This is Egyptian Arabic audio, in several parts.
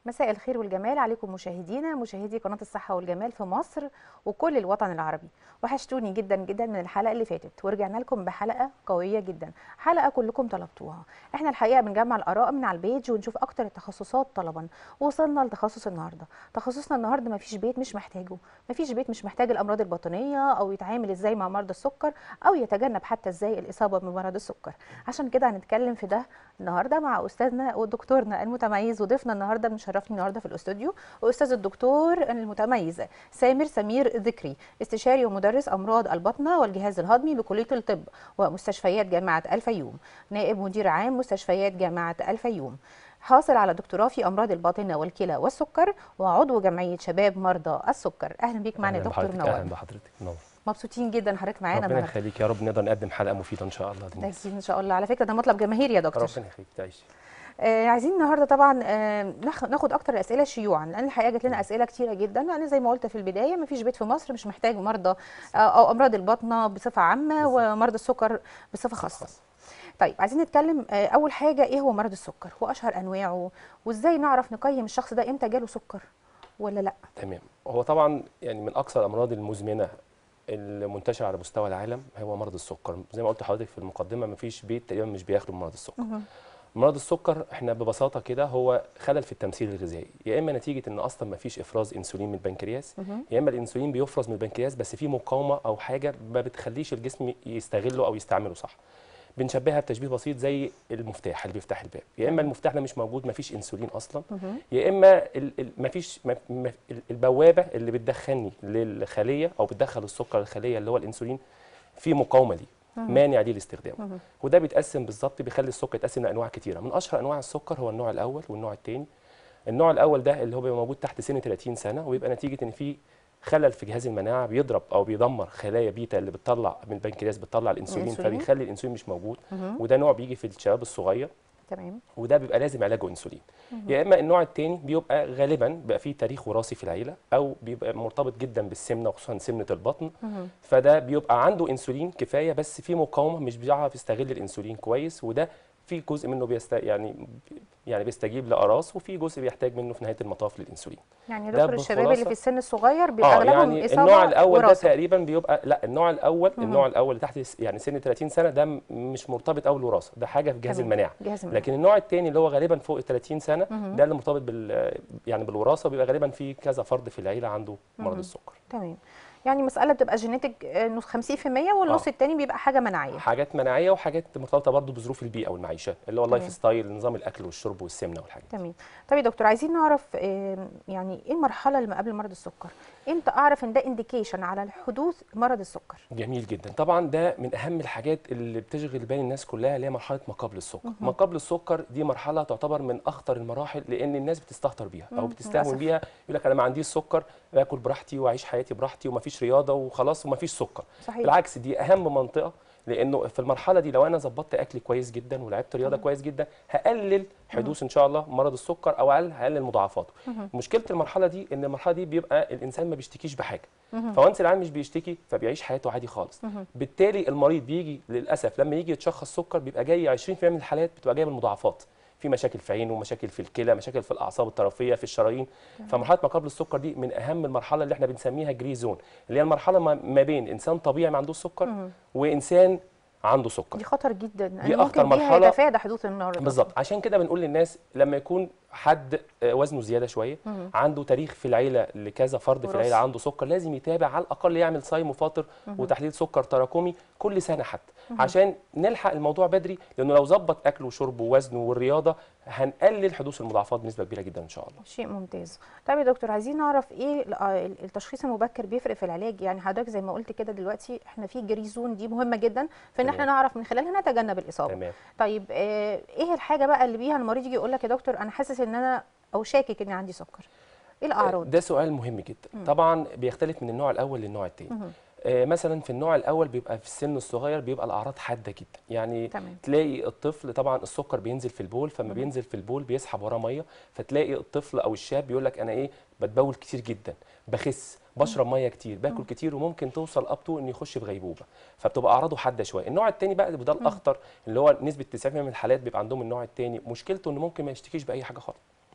مساء الخير والجمال عليكم مشاهدينا مشاهدي قناة الصحة والجمال في مصر وكل الوطن العربي وحشتوني جدا جدا من الحلقة اللي فاتت ورجعنا لكم بحلقة قوية جدا حلقة كلكم طلبتوها احنا الحقيقة بنجمع الآراء من على البيج ونشوف أكتر التخصصات طلبا وصلنا لتخصص النهاردة تخصصنا النهاردة مفيش بيت مش محتاجه مفيش بيت مش محتاج الأمراض الباطنية أو يتعامل ازاي مع مرضى السكر أو يتجنب حتى ازاي الإصابة بمرض السكر عشان كده هنتكلم في ده النهارده مع استاذنا ودكتورنا المتميز وضيفنا النهارده مشرفني النهارده في الاستوديو واستاذ الدكتور المتميز سامر سمير ذكري استشاري ومدرس امراض البطنه والجهاز الهضمي بكليه الطب ومستشفيات جامعه الفيوم نائب مدير عام مستشفيات جامعه الفيوم حاصل على دكتوراه في امراض الباطنه والكلى والسكر وعضو جمعيه شباب مرضى السكر اهلا بيك معنا يا أهلاً دكتور بحضرتك، منور اهلا بحضرتك منور مبسوطين جدا حضرتك معانا ربنا النهارده يخليك يا رب نقدر نقدم حلقه مفيده ان شاء الله ده للناس أكيد ان شاء الله على فكره ده مطلب جماهيري يا دكتور ربنا يخليك تعيش آه عايزين النهارده طبعا آه ناخ- ناخد اكتر الاسئله شيوعا لان الحقيقه جات لنا اسئله كتيره جدا لان زي ما قلت في البدايه ما فيش بيت في مصر مش محتاج مرضى آه او امراض البطنه بصفه عامه بالظبط. ومرضى السكر بصفه خاصه طيب عايزين نتكلم آه اول حاجه ايه هو مرض السكر واشهر انواعه وازاي نعرف نقيم الشخص ده امتى جاله سكر ولا لا تمام هو طبعا يعني من اكثر الامراض المزمنه المنتشره على مستوى العالم هو مرض السكر زي ما قلت لحضرتك في المقدمه مفيش بيت تقريبا مش بيخلو من مرض السكر مرض السكر احنا ببساطه كده هو خلل في التمثيل الغذائي يا اما نتيجه ان اصلا ما فيش افراز انسولين من البنكرياس يا اما الانسولين بيفرز من البنكرياس بس في مقاومه او حاجه ما بتخليش الجسم يستغله او يستعمله صح بنشبهها بتشبيه بسيط زي المفتاح اللي بيفتح الباب يا اما المفتاح ده مش موجود ما فيش انسولين اصلا يا اما ال- ال- ما فيش ما- ما- ال- البوابه اللي بتدخلني للخليه او بتدخل السكر للخليه اللي هو الانسولين في مقاومه ليه مانع ليه الاستخدام وده بيتقسم بالظبط بيخلي السكر يتقسم لانواع كتيره من اشهر انواع السكر هو النوع الاول والنوع الثاني النوع الاول ده اللي هو بيبقى موجود تحت سن 30 سنه ويبقى نتيجه ان في خلل في جهاز المناعه بيضرب او بيدمر خلايا بيتا اللي بتطلع من البنكرياس بتطلع الانسولين الأنسولين. فبيخلي الانسولين مش موجود وده نوع بيجي في الشباب الصغير تمام وده بيبقى لازم علاجه انسولين يا اما النوع الثاني بيبقى غالبا بيبقى فيه تاريخ وراثي في العيله او بيبقى مرتبط جدا بالسمنه وخصوصا سمنه البطن فده بيبقى عنده انسولين كفايه بس في مقاومه مش بيعرف يستغل الانسولين كويس وده في جزء منه بيست يعني يعني بيستجيب لاقراص وفي جزء بيحتاج منه في نهايه المطاف الانسولين يعني يا ده دكتور الشباب اللي بخلاصة- في السن الصغير بيبقى اه اغلبهم يعني اصابه النوع الاول ده وراثة. تقريبا بيبقى لا النوع الاول النوع الاول اللي تحت س- يعني سن 30 سنه ده م- مش مرتبط قوي بالوراثه ده حاجه في جهاز تمام. المناعه جهاز المناعة. لكن النوع الثاني اللي هو غالبا فوق ال 30 سنه ده اللي مرتبط بال يعني بالوراثه بيبقى غالبا في كذا فرد في العيله عنده مرض السكر تمام يعني مسألة بتبقى جينيتك آه، نص 50% والنص آه. التاني بيبقى حاجة مناعية حاجات مناعيه وحاجات مرتبطه برضه بظروف البيئه والمعيشه اللي هو تمام. اللايف ستايل نظام الاكل والشرب والسمنه والحاجات دي. تمام طب يا دكتور عايزين نعرف آه، يعني ايه المرحلة اللي ما قبل مرض السكر امتى اعرف ان ده انديكيشن على حدوث مرض السكر جميل جدا طبعا ده من اهم الحاجات اللي بتشغل بال الناس كلها اللي هي مرحله ما قبل السكر ما قبل السكر دي مرحله تعتبر من اخطر المراحل لان الناس بتستهتر بيها او بتستهون للأسف. بيها يقول لك انا ما عنديش سكر باكل براحتي واعيش حياتي براحتي ومفيش رياضه وخلاص ومفيش سكر صحيح. بالعكس دي اهم منطقه لانه في المرحله دي لو انا ظبطت اكلي كويس جدا ولعبت رياضه كويس جدا هقلل حدوث ان شاء الله مرض السكر او اقل هقلل مضاعفاته مشكله المرحله دي ان المرحله دي بيبقى الانسان ما بيشتكيش بحاجه فوانس العيان مش بيشتكي فبيعيش حياته عادي خالص بالتالي المريض بيجي للاسف لما يجي يتشخص سكر بيبقى جاي 20% من الحالات بتبقى جايه بالمضاعفات في مشاكل في عينه مشاكل في الكلى مشاكل في الاعصاب الطرفيه في الشرايين فمرحله ما قبل السكر دي من اهم المرحله اللي احنا بنسميها جري زون اللي هي المرحله ما ما بين انسان طبيعي ما عندوش سكر وانسان عنده سكر دي خطر جدا لأن دي ممكن أخطر بيها مرحلة. يتفادى حدوث المرض بالظبط عشان كده بنقول للناس لما يكون حد آه، وزنه زياده شويه عنده تاريخ في العيله لكذا فرد في وراثي. العيله عنده سكر لازم يتابع على الاقل يعمل صايم وفاطر وتحليل سكر تراكمي كل سنه حتى عشان نلحق الموضوع بدري لانه لو ظبط اكله وشربه ووزنه والرياضه هنقلل حدوث المضاعفات بنسبه كبيره جدا ان شاء الله شيء ممتاز طيب يا دكتور عايزين نعرف ايه ال- آه، التشخيص المبكر بيفرق في العلاج يعني حضرتك زي ما قلت كده دلوقتي احنا في جريزون دي مهمه جدا في ان احنا تمام. نعرف من خلالها نتجنب الاصابه تمام طيب آه، ايه الحاجه بقى اللي بيها المريض يجي يقول لك يا دكتور انا حاسس ان انا او شاكك اني عندي سكر ايه الاعراض ده سؤال مهم جدا طبعا بيختلف من النوع الاول للنوع الثاني آه، مثلا في النوع الاول بيبقى في السن الصغير بيبقى الاعراض حاده جدا يعني تمام. تلاقي الطفل طبعا السكر بينزل في البول فما بينزل في البول بيسحب وراه ميه فتلاقي الطفل او الشاب بيقول لك انا ايه بتبول كتير جدا بخس بشرب ميه كتير باكل كتير وممكن توصل اب تو انه يخش في غيبوبه فبتبقى اعراضه حاده شويه النوع الثاني بقى وده الاخطر اللي هو نسبه 90% من الحالات بيبقى عندهم النوع الثاني مشكلته انه ممكن ما يشتكيش باي حاجه خالص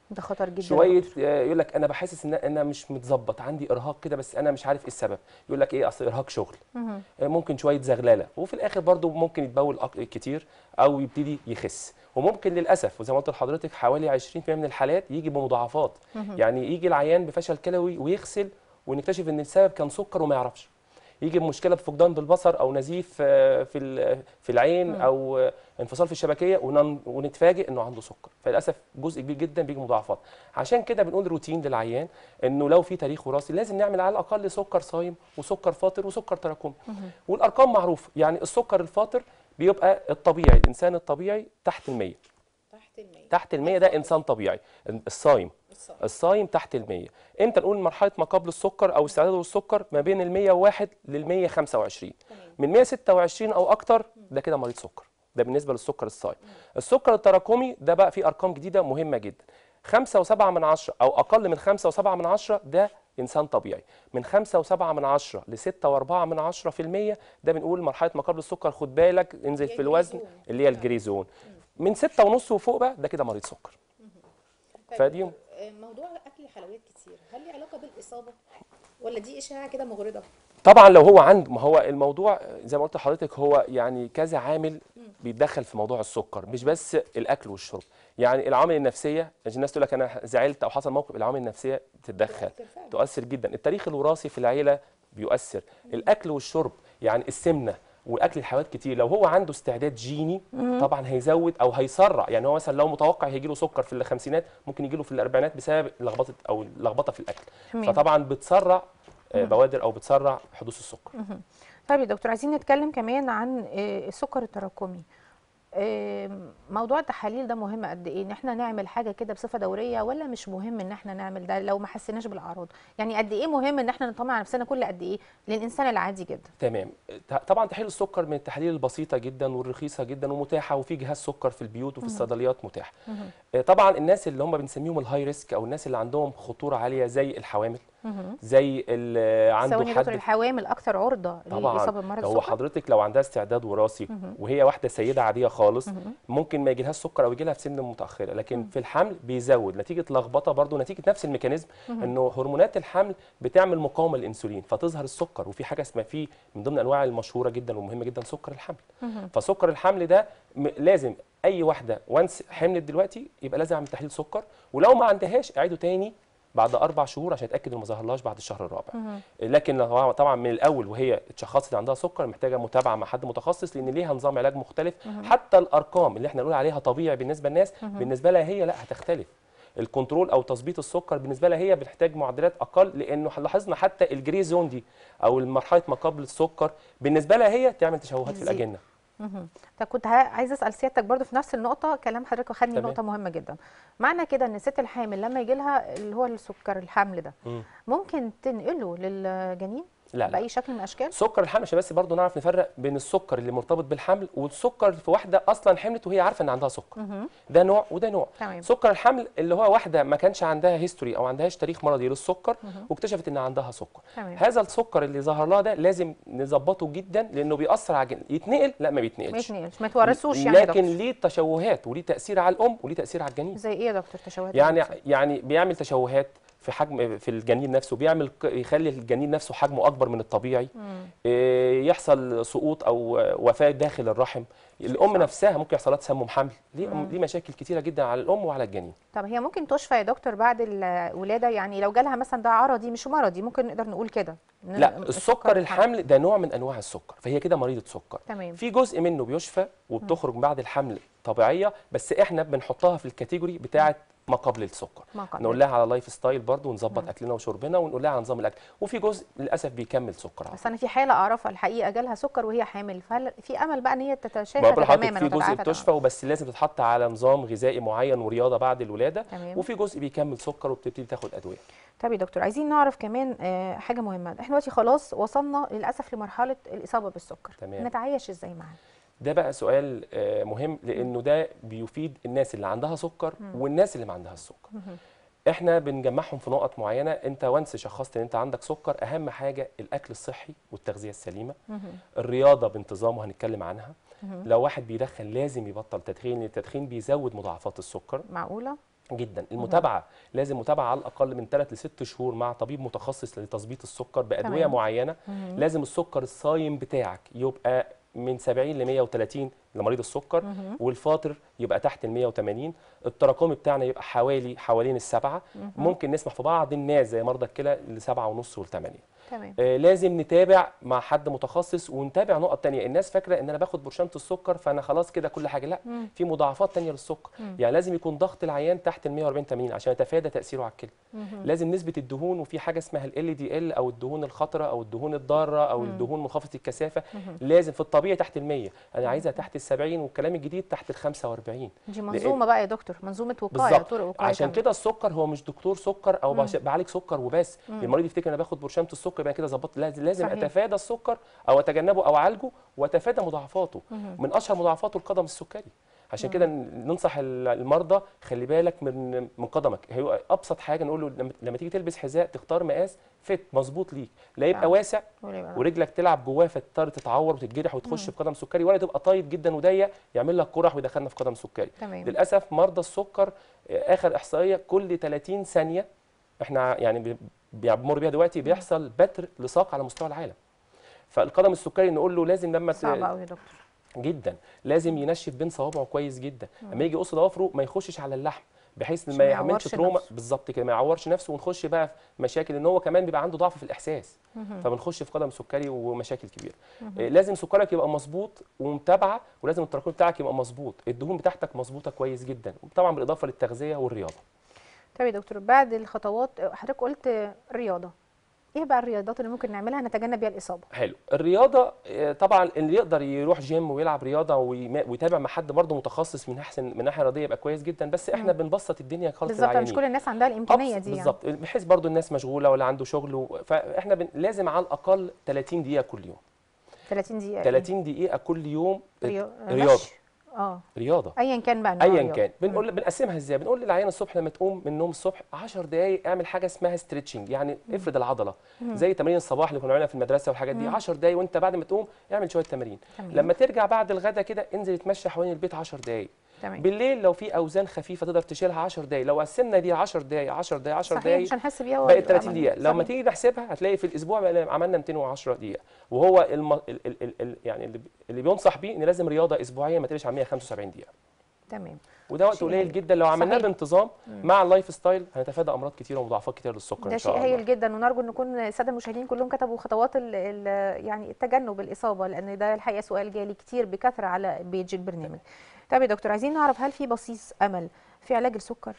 ده خطر جدا يا شويه دكتور. آه، يقول لك انا بحسس ان انا مش متظبط عندي ارهاق كده بس انا مش عارف ايه السبب يقول لك ايه اصل ارهاق شغل مهم. آه، ممكن شويه زغلله وفي الاخر برضو ممكن يتبول أك- كتير او يبتدي يخس وممكن للاسف وزي ما قلت لحضرتك حوالي 20% من الحالات يجي بمضاعفات مهم. يعني يجي العيان بفشل كلوي ويغسل ونكتشف ان السبب كان سكر وما يعرفش يجي بمشكله بفقدان بالبصر او نزيف آه، في ال- في العين مم. او آه، انفصال في الشبكيه ونن- ونتفاجئ انه عنده سكر فللاسف جزء كبير جدا بيجي مضاعفات عشان كده بنقول روتين للعيان انه لو في تاريخ وراثي لازم نعمل على الاقل سكر صايم وسكر فاطر وسكر تراكمي مهم. والارقام معروفه يعني السكر الفاطر بيبقى الطبيعي الانسان الطبيعي تحت ال100 تحت المية تحت ال100 ده انسان طبيعي الصايم الصعب. الصايم تحت ال100 امتى نقول مرحله ما قبل السكر او استعداده للسكر ما بين ال101 لل125 تمام من 126 او اكتر ده كده مريض سكر ده بالنسبه للسكر الصايم السكر التراكمي ده بقى فيه ارقام جديده مهمه جدا 5.7 من عشرة او اقل من 5.7 من عشرة ده انسان طبيعي من 5.7 من عشرة ل 6.4 من عشرة في المية ده بنقول مرحله ما قبل السكر خد بالك انزل هي في الوزن الجري زون. اللي هي الجري زون من 6 ونص وفوق بقى ده كده مريض سكر طيب فدي- دكتور، آه، موضوع اكل الحلويات كتير هل له علاقه بالاصابه ولا دي اشاعه كده مغرضه طبعا لو هو عنده ما هو الموضوع زي ما قلت لحضرتك هو يعني كذا عامل بيتدخل في موضوع السكر مش بس الاكل والشرب يعني العوامل النفسيه عشان الناس تقول لك انا زعلت او حصل موقف العوامل النفسيه بتتدخل تؤثر فعلا. تؤثر جدا التاريخ الوراثي في العيله بيؤثر الاكل والشرب يعني السمنه واكل الحلويات كتير لو هو عنده استعداد جيني طبعا هيزود او هيسرع يعني هو مثلا لو متوقع هيجي له سكر في الخمسينات ممكن يجي له في الاربعينات بسبب لخبطه او اللخبطه في الاكل تمام. فطبعا بتسرع آه، بوادر او بتسرع حدوث السكر طيب يا دكتور عايزين نتكلم كمان عن آه، السكر التراكمي آم، موضوع التحاليل ده مهم قد ايه ان احنا نعمل حاجه كده بصفه دوريه ولا مش مهم ان احنا نعمل ده لو ما حسيناش بالاعراض يعني قد ايه مهم ان احنا نطمن على نفسنا كل قد ايه للانسان العادي جدا تمام ت- طبعا تحليل السكر من التحاليل البسيطه جدا والرخيصه جدا ومتاحه وفي جهاز سكر في البيوت وفي الصيدليات متاح مهم. آه، طبعا الناس اللي هم بنسميهم الهاي ريسك او الناس اللي عندهم خطوره عاليه زي الحوامل مهم. زي اللي عنده ثواني يا دكتور حد الحوامل اكثر عرضه طبعا للاصابه بمرض هو السكر حضرتك لو عندها استعداد وراثي مهم. وهي واحده سيده عاديه خالص مهم. ممكن ما يجيلهاش سكر او يجي لها في سن متاخره لكن في الحمل بيزود نتيجه لخبطه برضو نتيجه نفس الميكانيزم انه هرمونات الحمل بتعمل مقاومه للانسولين فتظهر السكر وفي حاجه اسمها فيه من ضمن الانواع المشهوره جدا ومهمه جدا سكر الحمل مهم. فسكر الحمل ده م- لازم اي واحده وانس حملت دلوقتي يبقى لازم اعمل تحليل سكر ولو ما عندهاش اعيده تاني بعد اربع شهور عشان اتاكد انه ما ظهرلهاش بعد الشهر الرابع مهم. لكن لو طبعا من الاول وهي اتشخصت عندها سكر محتاجه متابعه مع حد متخصص لان ليها نظام علاج مختلف حتى الارقام اللي احنا نقول عليها طبيعي بالنسبه للناس بالنسبه لها هي لا هتختلف الكنترول او تظبيط السكر بالنسبه لها هي بتحتاج معدلات اقل لانه لاحظنا حتى الجري زون دي او مرحله ما قبل السكر بالنسبه لها هي تعمل تشوهات في تزيد. الاجنه مهم. طب كنت ها- عايزه اسال سيادتك برضو في نفس النقطه كلام حضرتك واخدني تمام. نقطه مهمه جدا معنى كده ان الست الحامل لما يجي لها اللي هو السكر الحمل ده مم. ممكن تنقله للجنين لا لا باي شكل من الاشكال سكر الحمل عشان بس برضه نعرف نفرق بين السكر اللي مرتبط بالحمل والسكر في واحده اصلا حملت وهي عارفه ان عندها سكر مهم. ده نوع وده نوع تمام سكر الحمل اللي هو واحده ما كانش عندها هيستوري او عندهاش تاريخ مرضي للسكر واكتشفت ان عندها سكر تمام هذا السكر اللي ظهر لها ده لازم نظبطه جدا لانه بيأثر على الجن يتنقل لا ما ما بيتنقلش يتنقلش ما يتورثوش يعني يا لكن دكتور ليه تشوهات وليه تأثير على الام وليه تأثير على الجنين زي ايه يا دكتور تشوهات يعني الجنين؟ يعني بيعمل تشوهات في حجم في الجنين نفسه بيعمل ك- يخلي الجنين نفسه حجمه اكبر من الطبيعي مم. إيه، يحصل سقوط او وفاه داخل الرحم الام نفسها ممكن يحصل لها تسمم حمل ليه مم. ليه مشاكل كتيره جدا على الام وعلى الجنين طب هي ممكن تشفى يا دكتور بعد الولاده يعني لو جالها مثلا ده عرضي مش مرضي ممكن نقدر نقول كده إن لا السكر الحمل ده نوع من انواع السكر فهي كده مريضه سكر تمام في جزء منه بيشفى وبتخرج بعد الحمل طبيعيه بس احنا بنحطها في الكاتيجوري بتاعه ما قبل السكر ما قبل. نقول لها على لايف ستايل برضه ونظبط اكلنا وشربنا ونقول لها على نظام الاكل وفي جزء للاسف بيكمل سكر على بس انا في حاله اعرفها الحقيقه جالها سكر وهي حامل فهل في امل بقى ان هي تتشافى بقول لحضرتك تماما في جزء وتتعافى بتشفى وبس لازم تتحط على نظام غذائي معين ورياضه بعد الولاده تمام وفي جزء بيكمل سكر وبتبتدي تاخد ادويه طب يا دكتور عايزين نعرف كمان آه، حاجه مهمه احنا دلوقتي خلاص وصلنا للاسف لمرحله الاصابه بالسكر تمام. نتعايش ازاي معاه ده بقى سؤال آه، مهم لانه ده بيفيد الناس اللي عندها سكر والناس اللي ما عندها السكر مهم. احنا بنجمعهم في نقط معينه انت وانس شخصت ان انت عندك سكر اهم حاجه الاكل الصحي والتغذيه السليمه مهم. الرياضه بانتظام وهنتكلم عنها مهم. لو واحد بيدخن لازم يبطل تدخين لان التدخين بيزود مضاعفات السكر معقوله جدا المتابعه لازم متابعه على الاقل من 3 ل 6 شهور مع طبيب متخصص لتظبيط السكر بادويه تمام. معينه مهم. لازم السكر الصايم بتاعك يبقى من 70 ل 130 لمريض السكر مهم. والفاطر يبقى تحت ال 180 التراكمي بتاعنا يبقى حوالي حوالين السبعه مهم. ممكن نسمح في بعض الناس زي مرضى الكلى لسبعة ونص والثمانية تمام آه لازم نتابع مع حد متخصص ونتابع نقط تانية الناس فاكرة ان انا باخد برشامة السكر فانا خلاص كده كل حاجة لا مم. في مضاعفات تانية للسكر مم. يعني لازم يكون ضغط العيان تحت ال 140 80 عشان يتفادى تأثيره على الكلى مهم. لازم نسبة الدهون وفي حاجة اسمها ال دي ال او الدهون الخطرة او الدهون الضارة او مم. الدهون منخفضة الكثافة مهم. لازم في الطبيعي تحت ال 100 انا عايزها تحت ال 70 والكلام الجديد تحت ال 45 دي منظومه بقى يا دكتور منظومه وقايه بالظبط طرق وقايه عشان كاملة. كده السكر هو مش دكتور سكر او مم. بش- بعالج سكر وبس مم. المريض يفتكر انا باخد برشامه السكر يبقى كده ظبطت لازم لازم صحيح. اتفادى السكر او اتجنبه او اعالجه واتفادى مضاعفاته مهم. من اشهر مضاعفاته القدم السكري عشان كده ن- ننصح ال- المرضى خلي بالك من من قدمك هي ابسط حاجه نقول له لما- لما تيجي تلبس حذاء تختار مقاس فت مظبوط ليك لا يبقى فعلا. واسع قولي بقى. ورجلك تلعب جواه فتضطر تتعور وتتجرح وتخش في قدم سكري ولا تبقى طايت جدا وضيق يعمل لك قرح ويدخلنا في قدم سكري تمام للاسف مرضى السكر آه، اخر احصائيه كل 30 ثانيه احنا يعني بي- بيمر بيها دلوقتي بيحصل بتر لصاق على مستوى العالم فالقدم السكري نقول له لازم لما ت- صعب قوي يا دكتور جدا لازم ينشف بين صوابعه كويس جدا لما يجي يقص ضوافره ما يخشش على اللحم بحيث عشان ما ما يعملش يعورش تروما نفسه. بالظبط كده ما يعورش نفسه ونخش بقى في مشاكل ان هو كمان بيبقى عنده ضعف في الاحساس مهم. فبنخش في قدم سكري ومشاكل كبيره مهم. آه، لازم سكرك يبقى مظبوط ومتابعه ولازم التراكم بتاعك يبقى مظبوط الدهون بتاعتك مظبوطه كويس جدا طبعا بالاضافه للتغذيه والرياضه طب يا دكتور بعد الخطوات حضرتك قلت رياضه ايه بقى الرياضات اللي ممكن نعملها نتجنب بيها الاصابه حلو الرياضه آه، طبعا اللي يقدر يروح جيم ويلعب رياضه ويما- ويتابع مع حد برضه متخصص من احسن من ناحيه رياضيه يبقى كويس جدا بس احنا مم. بنبسط الدنيا خالص بالظبط مش للعيانين كل الناس عندها الامكانيه أبسط- دي يعني بالظبط بحيث برضه الناس مشغوله ولا عنده شغل و... فاحنا بن... لازم على الاقل 30 دقيقه كل يوم 30 دقيقه 30 دقيقه كل يوم رياضه رياضه اه رياضه ايا كان بقى نوع ايا الرياضة. كان بنقول بنقسمها ازاي بنقول للعيان الصبح لما تقوم من النوم الصبح 10 دقائق اعمل حاجه اسمها ستريتشنج يعني افرد العضله زي تمارين الصباح اللي كنا بنعملها في المدرسه والحاجات دي 10 دقائق وانت بعد ما تقوم اعمل شويه تمارين تمام. لما ترجع بعد الغداء كده انزل اتمشى حوالين البيت 10 دقائق تمام بالليل لو في اوزان خفيفه تقدر تشيلها 10 دقائق لو قسمنا دي 10 دقائق 10 دقائق 10 صحيح دقائق مش هنحس بيها بقت ويبقى 30 عملنا. دقيقة لما صحيح. تيجي نحسبها هتلاقي في الأسبوع بقى عملنا 210 دقيقة وهو الم... ال... ال... ال... ال... يعني اللي, بي- اللي بينصح بيه إن لازم رياضة أسبوعية ما تقلش عن 175 دقيقة تمام وده وقت شيء قليل هايل. جدا لو عملناه صحيح. بانتظام مع اللايف ستايل هنتفادى أمراض كتيرة ومضاعفات كتيرة للسكر ده إن شاء شيء الله هايل جدا ونرجو ان نكون الساده المشاهدين كلهم كتبوا خطوات ال ال يعني التجنب الاصابه لان ده الحقيقه سؤال جالي كتير بكثره على بيج البرنامج. طب يا دكتور عايزين نعرف هل في بصيص امل في علاج السكر؟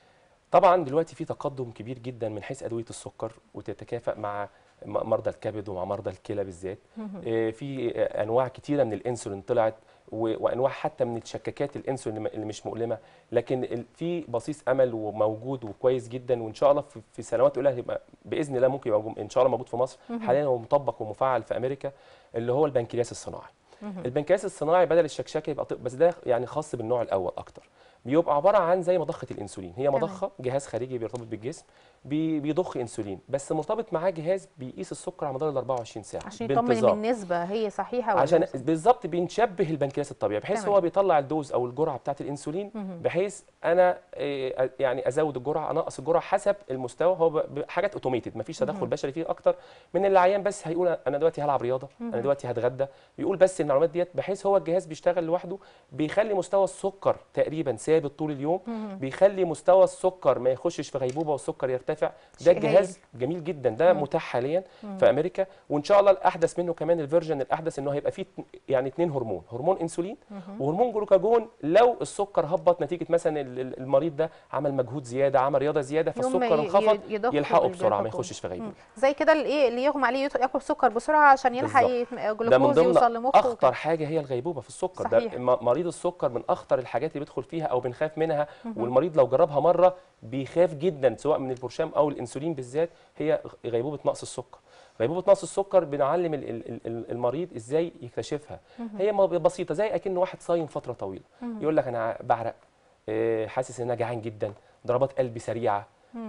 طبعا دلوقتي في تقدم كبير جدا من حيث ادويه السكر وتتكافئ مع م- مرضى الكبد ومع مرضى الكلى بالذات آه، في آه، انواع كتيره من الانسولين طلعت و- وانواع حتى من الشكاكات الانسولين اللي م- اللي مش مؤلمه لكن ال- في بصيص امل وموجود وكويس جدا وان شاء الله في- في سنوات قليله هيبقى باذن الله ممكن يبقى موجود- ان شاء الله موجود في مصر حاليا هو مطبق ومفعل في امريكا اللي هو البنكرياس الصناعي البنكرياس الصناعي بدل الشكشكه يبقى طب- بس ده يعني خاص بالنوع الاول اكتر بيبقى عباره عن زي مضخه الانسولين هي تمام. مضخه جهاز خارجي بيرتبط بالجسم بي- بيضخ انسولين بس مرتبط معاه جهاز بيقيس السكر على مدار ال 24 ساعه عشان يطمن ان النسبه هي صحيحه ولا عشان لا؟ بالظبط بنشبه البنكرياس الطبيعي بحيث تمام. هو بيطلع الدوز او الجرعه بتاعه الانسولين مهم. بحيث انا إيه، أ- يعني ازود الجرعه انقص الجرعه حسب المستوى هو ب- ب- حاجات اوتوميتد مفيش تدخل بشري فيه اكتر من اللي العيان بس هيقول انا دلوقتي هلعب رياضه انا دلوقتي هتغدى بيقول بس المعلومات ديت بحيث هو الجهاز بيشتغل لوحده بيخلي مستوى السكر تقريبا ثابت طول اليوم بيخلي مستوى السكر ما يخشش في غيبوبه والسكر يرتفع ده شيء الجهاز جميل جدا ده متاح حاليا في امريكا وان شاء الله الاحدث منه كمان الفيرجن الاحدث انه هيبقى فيه اتن- يعني اثنين هرمون هرمون انسولين وهرمون جلوكاجون لو السكر هبط نتيجه مثلا ال- ال- المريض ده عمل مجهود زياده عمل رياضه زياده يوم فالسكر ي- انخفض ي- يضخ يلحقه بسرعه ما الجلوكاجون. يخشش في غيبوبه زي كده الايه اللي يغمى عليه يط- ياكل سكر بسرعه عشان يلحق بالظبط. يت- ده من جلوكوز ضمن يوصل لمخه اخطر وكده. حاجه هي الغيبوبه في السكر صحيح. ده م- مريض السكر من اخطر الحاجات اللي بيدخل فيها او بنخاف منها والمريض لو جربها مره بيخاف جدا سواء من البرشام او الانسولين بالذات هي غ- غيبوبه نقص السكر غيبوبه نقص السكر بنعلم ال- ال- ال- ال- المريض ازاي يكتشفها هي م- بسيطه زي اكن واحد صايم فتره طويله يقول لك انا بعرق آه، حاسس ان انا جعان جدا ضربات قلبي سريعه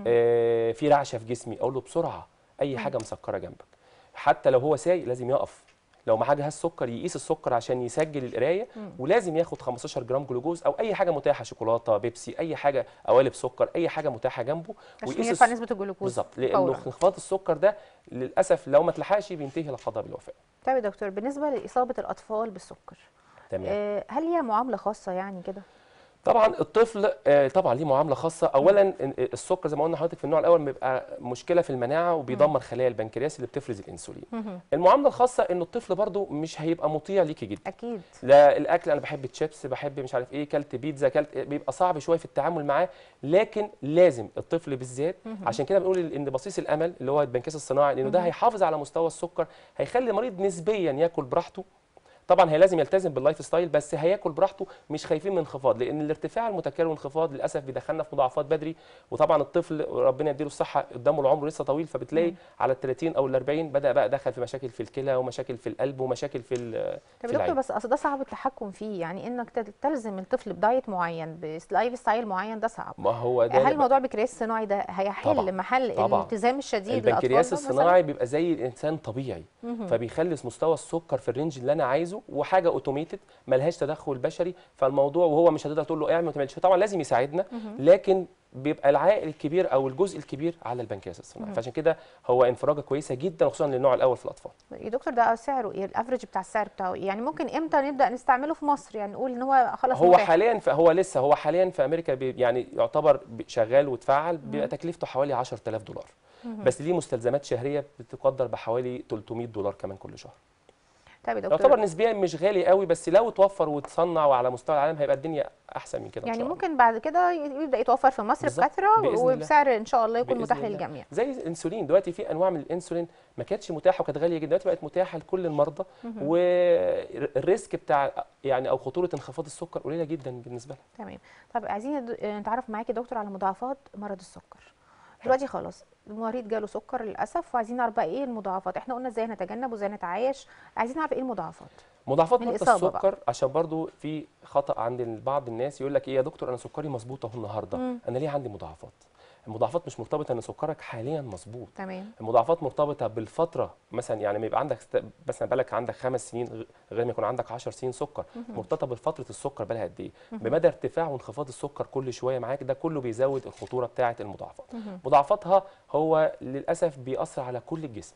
آه، في رعشه في جسمي اقول له بسرعه اي حاجه مسكره جنبك حتى لو هو سايق لازم يقف لو معاه جهاز سكر يقيس السكر عشان يسجل القرايه ولازم ياخد 15 جرام جلوكوز او اي حاجه متاحه شوكولاته بيبسي اي حاجه قوالب سكر اي حاجه متاحه جنبه عشان يرفع الس- نسبه الجلوكوز بالظبط لانه فورا. انخفاض السكر ده للاسف لو ما اتلحقش بينتهي القضاء بالوفاه طيب يا دكتور بالنسبه لاصابه الاطفال بالسكر تمام آه، هل هي معامله خاصه يعني كده طبعا الطفل آه، طبعا ليه معامله خاصه اولا إن- السكر زي ما قلنا لحضرتك في النوع الاول بيبقى مشكله في المناعه وبيدمر خلايا البنكرياس اللي بتفرز الانسولين المعامله الخاصه انه الطفل برضو مش هيبقى مطيع ليكي جدا اكيد لا الاكل انا بحب الشيبس بحب مش عارف ايه كلت بيتزا كلت بيبقى صعب شويه في التعامل معاه لكن لازم الطفل بالذات عشان كده بنقول ان بصيص الامل اللي هو البنكاس الصناعي لانه ده هيحافظ على مستوى السكر هيخلي المريض نسبيا ياكل براحته طبعا هي لازم يلتزم باللايف ستايل بس هياكل براحته مش خايفين من انخفاض لان الارتفاع المتكرر والانخفاض للاسف بيدخلنا في مضاعفات بدري وطبعا الطفل ربنا يديله الصحه قدامه العمر لسه طويل فبتلاقي على ال 30 او ال 40 بدا بقى دخل في مشاكل في الكلى ومشاكل في القلب ومشاكل في ال- طب في يا دكتور العين بس اصل ده صعب التحكم فيه يعني انك تل- تلزم الطفل بدايت معين بلايف ستايل معين ده صعب ما هو ده هل اللي موضوع البنكرياس الصناعي ده هيحل طبعاً، محل طبعاً. الالتزام الشديد البنكرياس للأطفال ده الصناعي بيبقى زي الانسان طبيعي فبيخلي مستوى السكر في الرينج اللي انا عايزه وحاجه اوتوميتد ملهاش تدخل بشري فالموضوع وهو مش هتقدر تقول له اعمل ما تعملش طبعا لازم يساعدنا لكن بيبقى العائل الكبير او الجزء الكبير على البنكرياس الصناعي فعشان كده هو انفراجه كويسه جدا وخصوصا للنوع الاول في الاطفال يا دكتور ده سعره ايه الافرج بتاع السعر بتاعه ايه يعني ممكن امتى نبدا نستعمله في مصر يعني نقول ان هو خلاص هو متاح. حاليا في هو لسه هو حاليا في امريكا بي يعني يعتبر بي- شغال واتفعل بيبقى تكلفته حوالي 10000 دولار بس ليه مستلزمات شهريه بتقدر بحوالي 300 دولار كمان كل شهر طيب يا دكتور يعتبر نسبيا مش غالي قوي بس لو اتوفر وتصنع وعلى مستوى العالم هيبقى الدنيا احسن من كده إن يعني شاء الله. ممكن بعد كده يبدا يتوفر في مصر بالظبط، بكثره بإذن الله. وبسعر ان شاء الله يكون بإذن متاح الله. للجميع زي الانسولين دلوقتي في انواع من الانسولين ما كانتش متاحه وكانت غاليه جدا دلوقتي بقت متاحه لكل المرضى والريسك بتاع يعني او خطوره انخفاض السكر قليله جدا بالنسبه لها تمام طب عايزين ند- نتعرف معاكي يا دكتور على مضاعفات مرض السكر دلوقتي خلاص المريض جاله سكر للاسف وعايزين نعرف بقى ايه المضاعفات احنا قلنا ازاي نتجنب وازاي نتعايش عايزين نعرف ايه المضاعفات مضاعفات من مرض الإصابة بقى. السكر عشان برضو في خطا عند بعض الناس يقول لك ايه يا دكتور انا سكري مظبوط اهو النهارده انا ليه عندي مضاعفات المضاعفات مش مرتبطه ان سكرك حاليا مظبوط تمام المضاعفات مرتبطه بالفتره مثلا يعني ما يبقى عندك ست- مثلا بالك عندك خمس سنين غ- غير ما يكون عندك 10 سنين سكر مرتبطه بفتره السكر بالها قد ايه بمدى ارتفاع وانخفاض السكر كل شويه معاك ده كله بيزود الخطوره بتاعه المضاعفات مضاعفاتها هو للاسف بيأثر على كل الجسم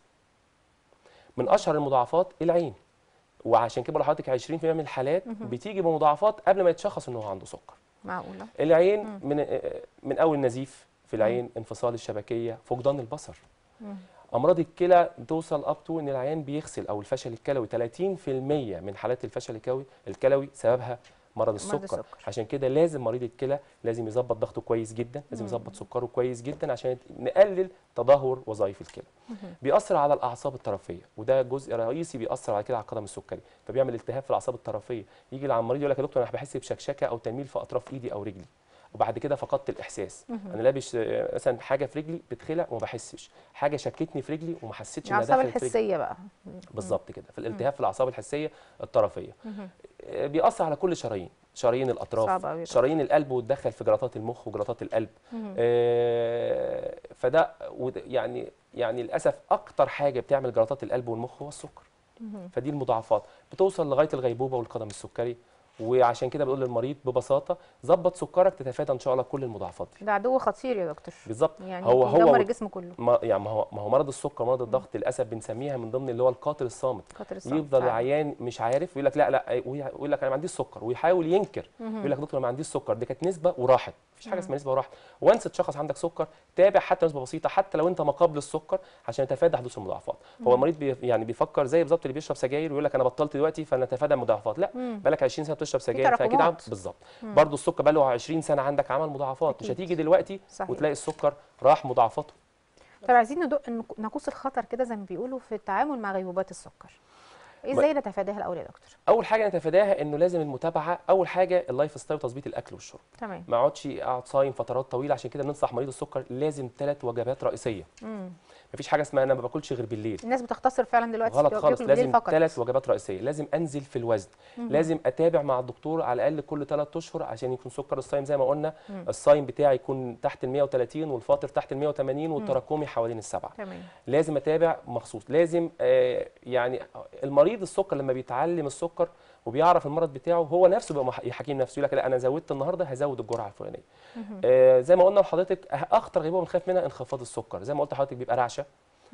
من اشهر المضاعفات العين وعشان كده بقول لحضرتك 20% من الحالات بتيجي بمضاعفات قبل ما يتشخص ان هو عنده سكر معقوله العين من من اول نزيف في العين انفصال الشبكيه فقدان البصر امراض الكلى توصل اب تو ان العيان بيغسل او الفشل الكلوي 30% من حالات الفشل الكلوي الكلوي سببها مرض السكر. السكر. عشان كده لازم مريض الكلى لازم يظبط ضغطه كويس جدا لازم يظبط سكره كويس جدا عشان نقلل تدهور وظائف الكلى بيأثر على الاعصاب الطرفيه وده جزء رئيسي بيأثر على كده على القدم السكري فبيعمل التهاب في الاعصاب الطرفيه يجي على المريض يقول لك يا دكتور انا بحس بشكشكه او تنميل في اطراف ايدي او رجلي وبعد كده فقدت الاحساس انا لابس آه، مثلا حاجه في رجلي بتخلع وما بحسش حاجه شكتني في رجلي وما حسيتش انها الاعصاب دخلت في رجلي الحسيه بقى بالظبط كده في الالتهاب في الاعصاب الحسيه الطرفيه آه، بيأثر على كل شرايين شرايين صعب الاطراف أوي ده. شرايين القلب وتدخل في جلطات المخ وجلطات القلب آه، فده وده- يعني يعني للاسف اكتر حاجه بتعمل جلطات القلب والمخ هو السكر فدي المضاعفات بتوصل لغايه الغيبوبه والقدم السكري وعشان كده بقول للمريض ببساطه ظبط سكرك تتفادى ان شاء الله كل المضاعفات دي ده عدو خطير يا دكتور بالظبط يعني هو هو يدمر و- الجسم كله ما يعني ما هو ما هو مرض السكر مرض الضغط للاسف بنسميها من ضمن اللي هو القاتل الصامت خطر الصعب يفضل فعلا. العيان مش عارف يقول لك لا لا ويقول لك انا ما عنديش سكر ويحاول ينكر يقول لك دكتور أنا ما عنديش سكر دي كانت نسبه وراحت مفيش حاجه اسمها نسبه وراحت وانس تشخص عندك سكر تابع حتى نسبه بسيطه حتى لو انت ما قبل السكر عشان نتفادى حدوث المضاعفات هو المريض بي يعني بيفكر زي بالظبط اللي بيشرب سجاير ويقول لك انا بطلت دلوقتي فنتفادى المضاعفات لا بقالك 20 سنه بتشرب سجاير فاكيد عم- تراكمات. بالظبط برضه السكر بقى له 20 سنه عندك عمل مضاعفات مش أكيد. هتيجي دلوقتي صحيح. وتلاقي السكر راح مضاعفاته طب عايزين ندق نك- نقوس الخطر كده زي ما بيقولوا في التعامل مع غيبوبات السكر ازاي نتفاداها الاول يا دكتور اول حاجه نتفاداها انه لازم المتابعه اول حاجه اللايف ستايل وتظبيط الاكل والشرب تمام ما اقعدش اقعد صايم فترات طويله عشان كده بننصح مريض السكر لازم ثلاث وجبات رئيسيه مفيش حاجه اسمها انا ما باكلش غير بالليل الناس بتختصر فعلا دلوقتي غلط بياكلوا خالص بالليل لازم فقط ثلاث وجبات رئيسيه لازم انزل في الوزن لازم اتابع مع الدكتور على الاقل كل ثلاث اشهر عشان يكون سكر الصايم زي ما قلنا الصايم بتاعي يكون تحت ال 130 والفاطر تحت ال 180 والتراكمي حوالين السبعه تمام لازم اتابع مخصوص لازم آه يعني المريض السكر لما بيتعلم السكر وبيعرف المرض بتاعه هو نفسه بيبقى مح- حكيم نفسه يقول لك لا انا زودت النهارده هزود الجرعه الفلانيه آه زي ما قلنا لحضرتك أه- اخطر غيبوبه بنخاف منها انخفاض السكر زي ما قلت لحضرتك بيبقى رعشه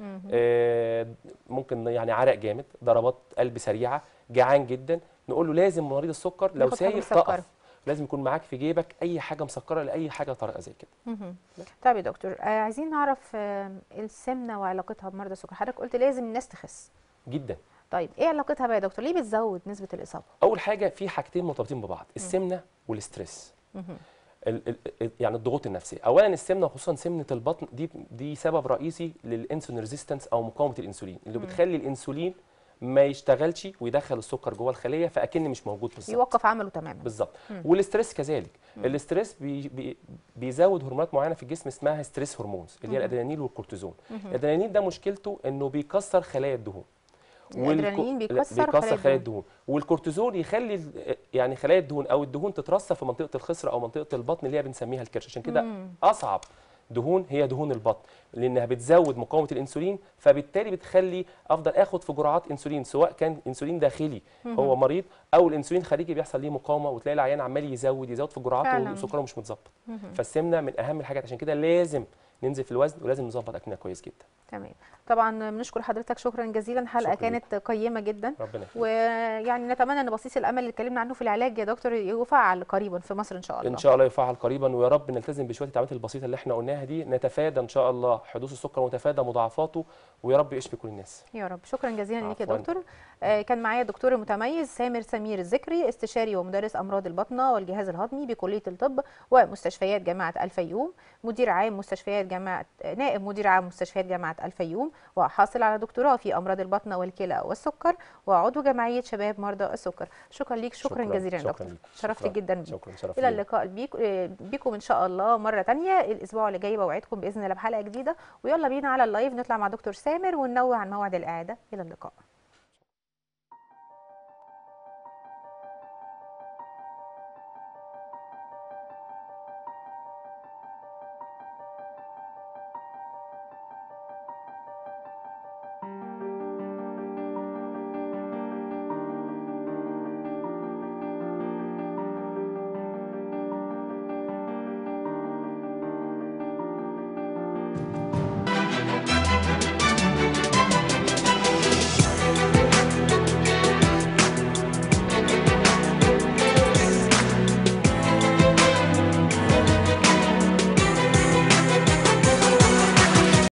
آه ممكن يعني عرق جامد ضربات قلب سريعه جعان جدا نقول له لازم مريض السكر لو ياخد حاجة سايق مسكرة. تقف لازم يكون معاك في جيبك اي حاجه مسكره لاي حاجه طارئه زي كده مهم. طيب يا دكتور آه عايزين نعرف آه السمنه وعلاقتها بمرضى السكر حضرتك قلت لازم الناس تخس جدا طيب ايه علاقتها بقى يا دكتور ليه بتزود نسبه الاصابه اول حاجه في حاجتين مرتبطين ببعض السمنه والاسترس مهم. ال- ال- ال- يعني الضغوط النفسيه اولا السمنه وخصوصا سمنه البطن دي دي سبب رئيسي للانسولين ريزيستنس او مقاومه الانسولين اللي بتخلي الانسولين ما يشتغلش ويدخل السكر جوه الخليه فاكن مش موجود بالظبط يوقف عمله تماما بالظبط والاسترس كذلك الاسترس بي بي بيزود هرمونات معينه في الجسم اسمها ستريس هرمونز اللي هي الادرينالين والكورتيزون الادرينالين ده مشكلته انه بيكسر خلايا الدهون الأدرينالين والكو- بيكسر لا، بيكسر خلايا خلايا الدهون. الدهون والكورتيزون يخلي ال- يعني خلايا الدهون او الدهون تترسب في منطقه الخصر او منطقه البطن اللي هي بنسميها الكرش عشان كده اصعب دهون هي دهون البطن لانها بتزود مقاومه الانسولين فبالتالي بتخلي افضل اخد في جرعات انسولين سواء كان انسولين داخلي هو مريض او الانسولين خارجي بيحصل ليه مقاومه وتلاقي العيان عمال يزود يزود في جرعاته فعلاً. وسكره مش متظبط فالسمنه من اهم الحاجات عشان كده لازم ننزل في الوزن ولازم نظبط اكلنا كويس جدا تمام طبعا بنشكر حضرتك شكرا جزيلا حلقه شكراً كانت قيمه جدا ربنا يخليك ويعني نتمنى ان بصيص الامل اللي اتكلمنا عنه في العلاج يا دكتور يفعل قريبا في مصر ان شاء الله ان شاء الله يفعل قريبا ويا رب نلتزم بشويه التعليمات البسيطه اللي احنا قلناها دي نتفادى ان شاء الله حدوث السكر ونتفادى مضاعفاته ويا رب يشفي كل الناس يا رب شكرا جزيلا ليك يا عفواً. دكتور آه، كان معايا الدكتور المتميز سامر سمير الذكري استشاري ومدرس امراض البطنه والجهاز الهضمي بكليه الطب ومستشفيات جامعه الفيوم مدير عام مستشفيات جامعه آه، نائب مدير عام مستشفيات جامعه الفيوم وحاصل على دكتوراه في امراض البطنه والكلى والسكر وعضو جمعيه شباب مرضى السكر شكرا ليك شكرا, شكراً، جزيلا يا شكراً دكتور ليك. شرفت شكراً. جدا بيك شكرا شرف الى ليا. اللقاء بيك آه، بيكم ان شاء الله مره تانية الاسبوع اللي جاي بوعدكم باذن الله بحلقه جديده ويلا بينا على اللايف نطلع مع دكتور سامر وننوه عن موعد الاعاده الى اللقاء